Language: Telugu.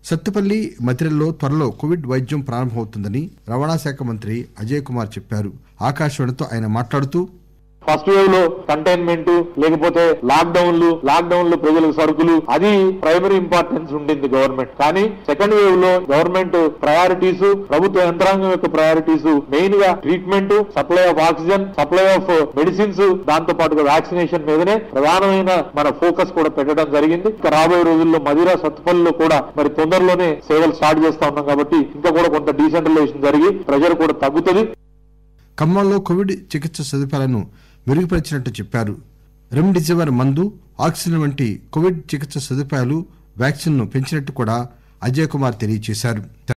సత్తుపల్లి మతిరల్లో త్వరలో కోవిడ్ వైద్యం ప్రారంభమవుతుందని రవాణా శాఖ మంత్రి అజయ్ కుమార్ చెప్పారు ఆకాశవాణితో ఆయన మాట్లాడుతూ ఫస్ట్ వేవ్ లో కంటైన్మెంట్ లేకపోతే లాక్ డౌన్లు లాక్ డౌన్ లో ప్రజలకు సరుకులు అది ప్రైమరీ ఇంపార్టెన్స్ ఉండింది గవర్నమెంట్ కానీ సెకండ్ వేవ్ లో గవర్నమెంట్ ప్రయారిటీస్ ప్రభుత్వ యంత్రాంగం యొక్క ప్రయారిటీస్ మెయిన్ గా treatment supply of oxygen supply of medicines దాంతో పాటుగా వ్యాక్సినేషన్ మీదనే ప్రధానమైన మన ఫోకస్ కూడా పెట్టడం జరిగింది ఇంకా రాబోయే రోజుల్లో మదిరా సత్తుపల్లిలో కూడా మరి తొందరలోనే సేవలు స్టార్ట్ చేస్తా ఉన్నాం కాబట్టి ఇంకా కూడా కొంత డీసెంట్రలైజేషన్ జరిగి ప్రెజర్ కూడా తగ్గుతుంది ఖమ్మంలో కోవిడ్ చికిత్స సదుపాయాలను మెరుగుపరిచినట్టు చెప్పారు రెమ్డెసివిర్ మందు ఆక్సిజన్ వంటి కోవిడ్ చికిత్స సదుపాయాలు వ్యాక్సిన్ను పెంచినట్టు కూడా అజయ్ కుమార్ తెలియజేశారు